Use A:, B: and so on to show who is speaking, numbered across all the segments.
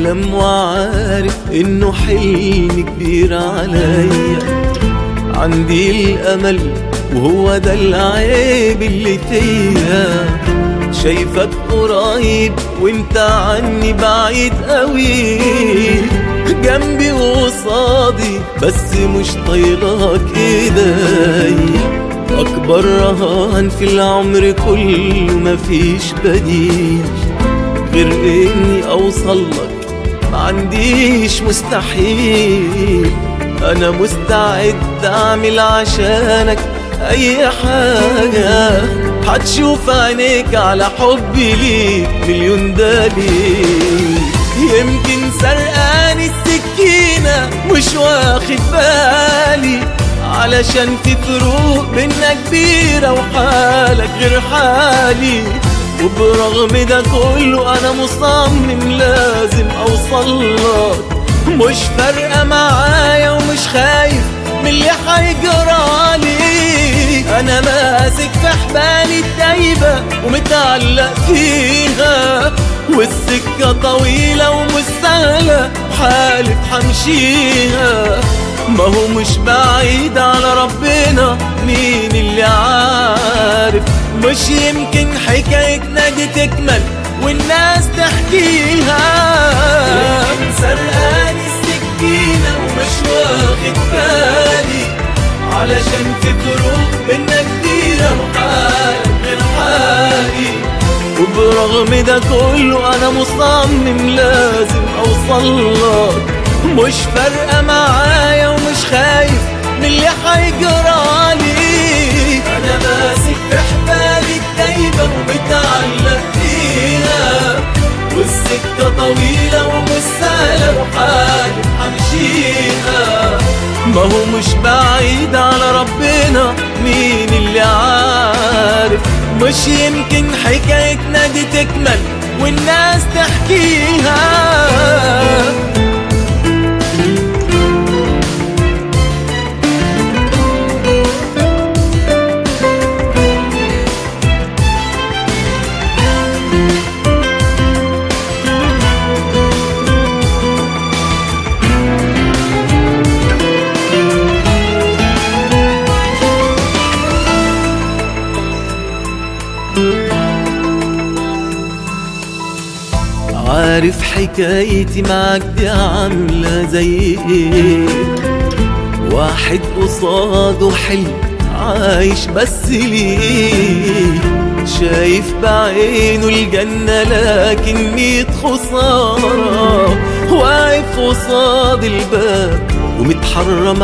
A: بحلم وعارف انه حلم كبير عليا عندي الامل وهو ده العيب اللي فيا شايفك قريب وانت عني بعيد قوي جنبي وقصادي بس مش طايلك ايدي اكبر رهان في العمر كله مفيش بديل غير اني اوصل لك ما عنديش مستحيل انا مستعد اعمل عشانك اي حاجة هتشوف عينيك على حبي ليك مليون دليل يمكن سرقاني السكينة مش واخد بالي علشان في فروق بينا كبيرة وحالك غير حالي وبرغم ده كله انا مصمم لازم اوصل لك مش فارقة معايا ومش خايف من اللي هيجرالي انا ماسك في حبالي الدايبة ومتعلق فيها والسكة طويلة ومش سهلة حالف حمشيها ما هو مش بعيد على ربنا مين اللي عارف مش يمكن حكايتنا دي تكمل والناس تحكيها سرقاني السكينة ومش واخد بالي علشان في فروق بينا كتيرة وحالك غير حالي وبرغم ده كله انا مصمم لازم اوصل لك مش فارقة معايا ومش خايف من اللي هيجرالي انا ماسك في حبالي الدايبة ومتعلق فيها والسكة طويلة ومش سهلة وحالي حمشيها ما هو مش بعيد على ربنا مين اللي عارف مش يمكن حكايتنا دي تكمل والناس تحكيها عارف حكايتي معاك دي عاملة زي ايه واحد قصاده حلم عايش بس ليه شايف بعينه الجنة لكن ميت خسارة واقف قصاد الباب ومتحرم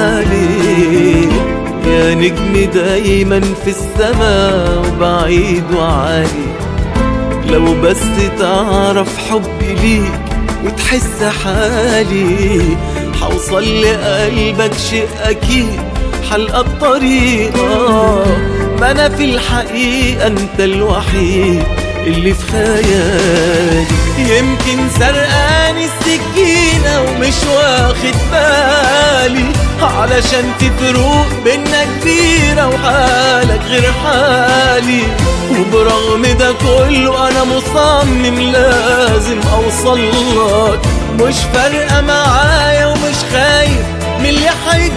A: عليه يا نجم دايما في السما وبعيد وعالي لو بس تعرف حبي ليك وتحس حالي حوصل لقلبك شيء أكيد حلقة الطريقة ما أنا في الحقيقة أنت الوحيد اللي في خيالي يمكن سرقاني السكينة ومش واخد بالي علشان في فروق بينا كبيرة وحالك غير حالي وبرغم ده كله انا مصمم لازم اوصل لك مش فارقة معايا ومش خايف من اللي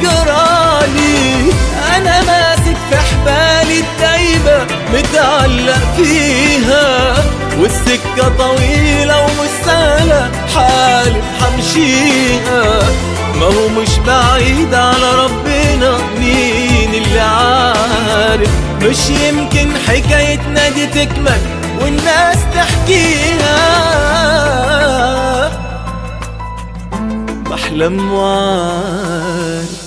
A: هيجرالي انا ماسك في حبالي الدايبة متعلق فيها والسكة طويلة ومش سهلة حالف حمشيها ما هو مش بعيد على ربنا مين اللي عارف مش يمكن حكايتنا دي تكمل والناس تحكيها بحلم وعارف